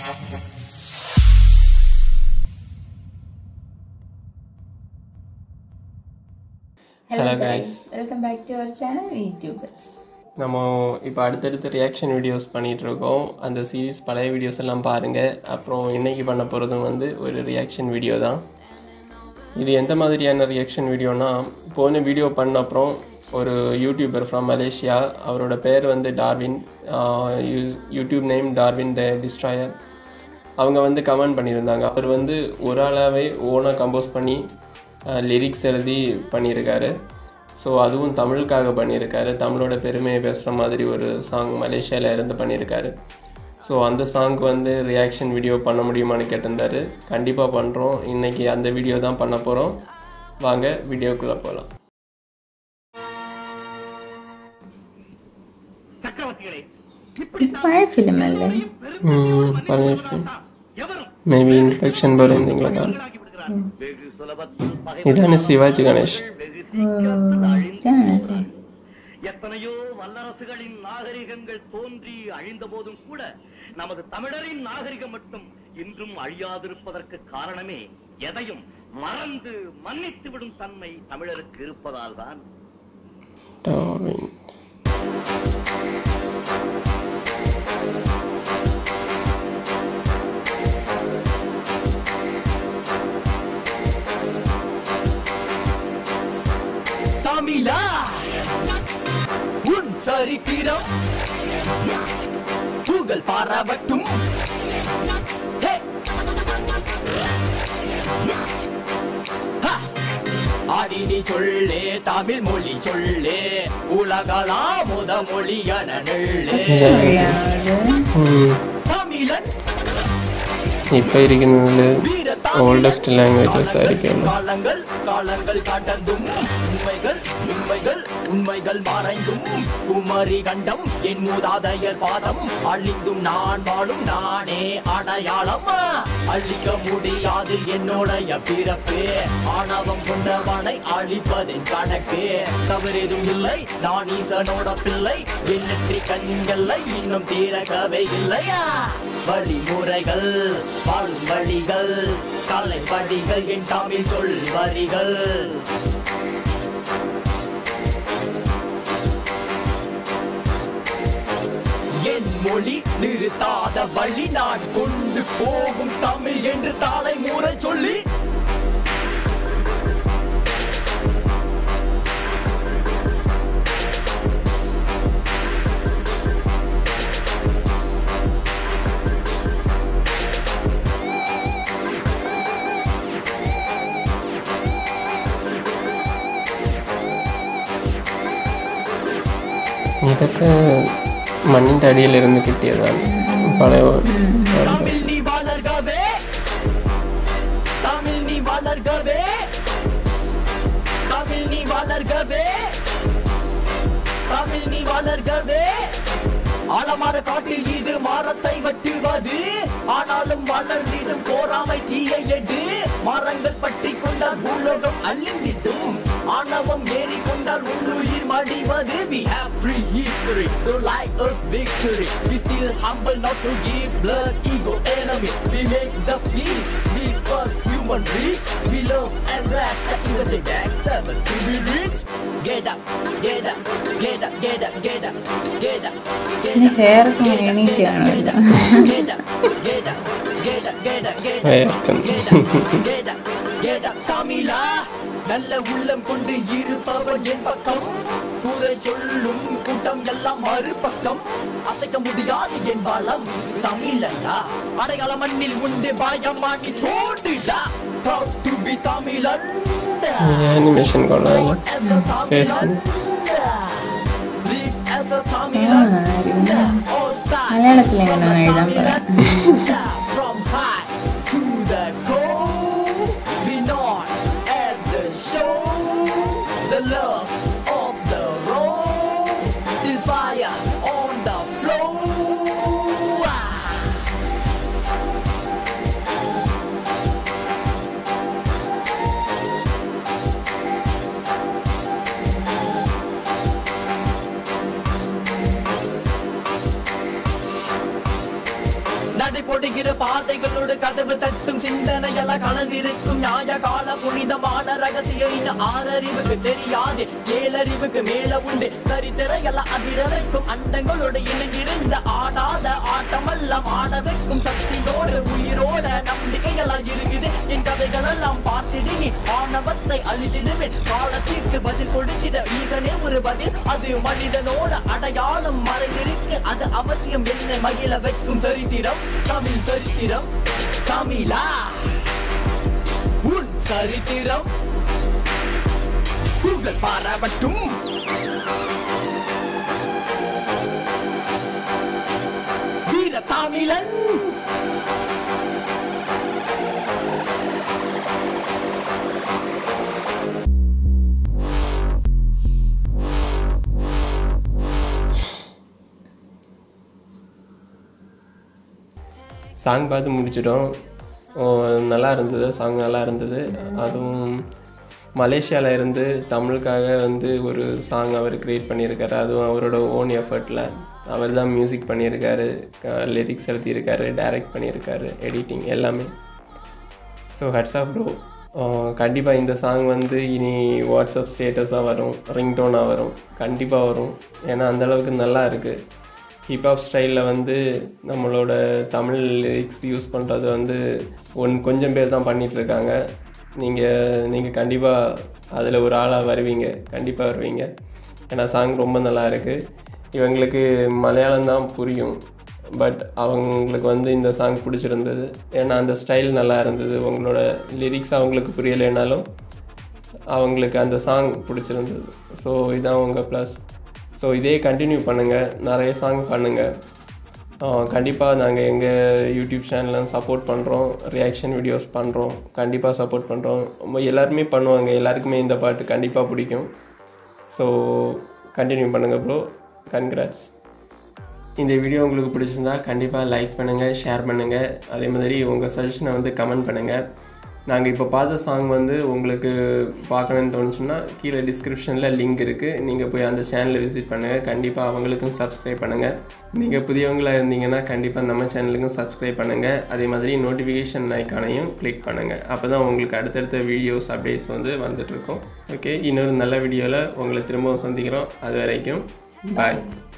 Hello guys. Welcome back to our channel YouTubers நம்ம இப்போ அடுத்தடுத்து ரியாக்ஷன் வீடியோஸ் பண்ணிகிட்டு இருக்கோம் அந்த சீரிஸ் பழைய வீடியோஸ் எல்லாம் பாருங்கள் அப்புறம் இன்னைக்கு பண்ண போகிறதும் வந்து ஒரு ரியாக்ஷன் வீடியோ தான் இது எந்த மாதிரியான ரியாக்ஷன் வீடியோனா போன வீடியோ பண்ண அப்புறம் ஒரு யூடியூபர் ஃப்ரம் மலேசியா அவரோட பேர் வந்து Darwin ah you- YouTube name Darwin the destroyer அவங்க வந்து கமெண்ட் பண்ணியிருந்தாங்க அவர் வந்து ஒரு ஆளாகவே ஓனாக கம்போஸ் பண்ணி லிரிக்ஸ் எழுதி பண்ணியிருக்காரு ஸோ அதுவும் தமிழுக்காக பண்ணியிருக்காரு தமிழோட பெருமையை பேசுகிற மாதிரி ஒரு சாங் மலேசியாவில் இருந்து பண்ணியிருக்காரு ஸோ அந்த சாங்க்கு வந்து ரியாக்ஷன் வீடியோ பண்ண முடியுமான்னு கேட்டிருந்தாரு கண்டிப்பாக பண்ணுறோம் இன்றைக்கி அந்த வீடியோ தான் பண்ண போகிறோம் வாங்க வீடியோக்குள்ளே போகலாம் சக்கரவர்த்திகளே இது பழைய ஃபிலிம் அல்ல பழைய மேபி இன்ட்ரடக்ஷன் போல இருந்தீங்களா ஆக்கி விடுகிறார் வெகு சுலபத்தில் பகை இதானே சிவாஜி கணேஷ் வெகு ஓ, சீக்கிரத்தில் அழிந்து இதானே? போகிறார். எத்தனையோ வல்லரசுகளின் நாகரிகங்கள் தோன்றி அழிந்த போதும் கூட நமது தமிழரின் நாகரிகம் மட்டும் இன்றும் அழியாதிருப்பதற்கு காரணமே எதையும் மறந்து மன்னித்து விடும் தன்மை தமிழருக்கு இருப்பதால் தான் டார்வின் தமிழா உன் சரித்திரம் புகழ் பாராவட்டும் ஹே! ஹா! ஆடி நீ சொல்லே தமிழ் மொழி சொல்லே உலகளா முத மொழி என நெள்ளே தமிழன் இப்போ இருக்கிறதுல வீர ஓல்டஸ்ட் லாங்குவேஜஸாக இருக்குது காலங்கள் காலங்கள் கடந்தும் உண்மைகள் உண்மைகள் உண்மைகள் மறைந்தும் குமரி கண்டம் என் மூதாதையர் பாதம் அழிந்தும் நான் வாழும் நானே அடையாளம் அழிக்க முடியாது என்னுடைய பிறப்பு ஆணவம் கொண்டவனை அழிப்பதின் கணக்கு தவறெதும் இல்லை நான் ஈசனோட பிள்ளை எண்ணற்றி கண்களை இன்னும் தீரகவே இல்லையா வழிமுறைகள் வாழும் வழிகள் கலை வழிகள் என் தமிழ் சொல் வரிகள் என் மொழி நிறுத்தாத வழி நான் கொண்டு போகும் தமிழ் என்று தலைமுறை சொல்லி ഇതൊക്കെ മണ്ണിൻ്റെ അടിയിലിരുന്ന് കിട്ടിയതാണ് പഴയ தமிழ் நீ வளர்கவே தமிழ் நீ வளர்கவே தமிழ் நீ வளர்கவே தமிழ் நீ வளர்கவே ஆலமர காட்டில் இது மரத்தை வெட்டுவது ஆனாலும் வளர்ந்திடும் போராமை தீயை எடு மரங்கள் பற்றி கொண்டால் பூலோகம் அழிந்திடும் ஆணவம் ஏறி கொண்டால் உள்ளுயிர் மடிவது we have prehistory to like us victory we still humble not to give blood ego enemy we make the peace we first human reach we love and rest and even the backstabbers to be rich get up get up get up get up get up get up get ഇനി up hair ഒക്കെ എണീറ്റാണോ ഇത് get up get up get up get up get up വേർക്കുന്നു Get up, get up, தமிழா நல்ல உள்ளம் கொண்டு இருப்பவன் என் பக்கம் குறை சொல்லும் கூட்டம் எல்லாம் மறுபக்கம் அசைக்க முடியாது என் பலம் தமிழையா அடையாள மண்ணில் உண்டு பாயமாடி சோடுடா proud to be தமிழன் ആനിമേഷൻ കൊള്ളാമല്ലോ as a தமிழன் live as a தமிழன் all style മലയാളത്തിൽ എങ്ങനെയാണ് എഴുതാൻ പറയാം From high to the cold, we not at the show. The love of the road, till fire on the floor. நடைபொடுகிற பாதைகளோடு கதவு தட்டும் சிந்தனையெல்லாம் கலந்திருக்கும் நியாய கால புனிதமான ரகசியம் இன்னும் ஆறறிவுக்கு தெரியாது ஏழறிவுக்கு மேல உண்டு சரித்திர எல்லாம் அதிர வைக்கும் அண்டங்களோடு இணைந்திருந்த ஆடாத ஆட்டமெல்லாம் ஆட வைக்கும் சக்தியோடு உயிரோட நம்பிக்கையெல்லாம் இருக்குது என் கதைகள் எல்லாம் பார்த்திடு நீ ஆணவத்தை அழித்திடுவேன் காலத்திற்கு பதில் கொடுத்திட ஈசனே ஒரு பதில் அது மனிதனோட அடையாளம் மறைந்திருக்கு அது அவசியம் என்ன மகிழ வைக்கும் சரித்திரம் தமிழ் சரித்திரம் தமிழா உன் சரித்திரம் கூகுள் பாராவட்டும் வீர தமிழன் சாங் பார்த்து முடிச்சிட்டோம் ஓ, நல்லா இருந்தது சாங் நல்லா இருந்தது அதுவும் மலேசியாவில் இருந்து தமிழுக்காக வந்து ஒரு சாங் அவர் க்ரியேட் பண்ணியிருக்காரு அதுவும் அவரோட ஓன் எஃபர்ட்டில் அவர் தான் மியூசிக் பண்ணியிருக்காரு லிரிக்ஸ் எழுதியிருக்காரு டைரக்ட் பண்ணியிருக்காரு எடிட்டிங் எல்லாமே ஸோ ஹட்ஸ் ஆஃப் ப்ரோ கண்டிப்பாக இந்த சாங் வந்து இனி வாட்ஸ்அப் ஸ்டேட்டஸாக வரும் ரிங்டோனாக வரும் கண்டிப்பாக வரும் ஏன்னா அந்தளவுக்கு நல்லா இருக்குது ஹிப்ஹாப் ஸ்டைலில் வந்து நம்மளோட தமிழ் லிரிக்ஸ் யூஸ் பண்ணுறது வந்து ஒன் கொஞ்சம் பேர் தான் பண்ணிட்டு இருக்காங்க நீங்கள் நீங்கள் கண்டிப்பாக அதில் ஒரு ஆளாக வருவீங்க கண்டிப்பாக வருவீங்க ஏன்னா சாங் ரொம்ப நல்லா இருக்குது இவங்களுக்கு மலையாளம் தான் புரியும் பட் அவங்களுக்கு வந்து இந்த சாங் பிடிச்சிருந்தது ஏன்னா அந்த ஸ்டைல் நல்லா இருந்தது உங்களோட லிரிக்ஸ் அவங்களுக்கு புரியலைனாலும் அவங்களுக்கு அந்த சாங் பிடிச்சிருந்தது ஸோ இதான் உங்கள் ப்ளஸ் ஸோ இதே கண்டினியூ பண்ணுங்கள் நிறைய சாங் பண்ணுங்கள் கண்டிப்பாக நாங்கள் எங்கள் யூடியூப் சேனலில் சப்போர்ட் பண்ணுறோம் ரியாக்ஷன் வீடியோஸ் பண்ணுறோம் கண்டிப்பாக சப்போர்ட் பண்ணுறோம் எல்லாருமே பண்ணுவாங்க எல்லாருக்குமே இந்த பாட்டு கண்டிப்பாக பிடிக்கும் ஸோ கண்டினியூ பண்ணுங்கள் ப்ரோ கன்கிராட்ஸ் இந்த வீடியோ உங்களுக்கு பிடிச்சிருந்தா கண்டிப்பாக லைக் பண்ணுங்கள் ஷேர் பண்ணுங்கள் அதே மாதிரி உங்கள் சஜஷனை வந்து கமெண்ட் பண்ணுங்கள் நாங்கள் இப்போ பார்த்த சாங் வந்து உங்களுக்கு பார்க்கணுன்னு தோணுச்சுன்னா கீழே டிஸ்கிரிப்ஷனில் லிங்க் இருக்குது நீங்கள் போய் அந்த சேனலை விசிட் பண்ணுங்கள் கண்டிப்பாக அவங்களுக்கும் சப்ஸ்கிரைப் பண்ணுங்கள் நீங்கள் புதியவங்களாக இருந்தீங்கன்னா கண்டிப்பாக நம்ம சேனலுக்கும் சப்ஸ்கிரைப் பண்ணுங்கள் அதே மாதிரி நோட்டிஃபிகேஷன் ஐக்கானையும் கிளிக் பண்ணுங்கள் அப்போ தான் உங்களுக்கு அடுத்தடுத்த வீடியோஸ் அப்டேட்ஸ் வந்து வந்துட்டுருக்கோம் ஓகே இன்னொரு நல்ல வீடியோவில் உங்களை திரும்பவும் சந்திக்கிறோம் அது வரைக்கும் பாய்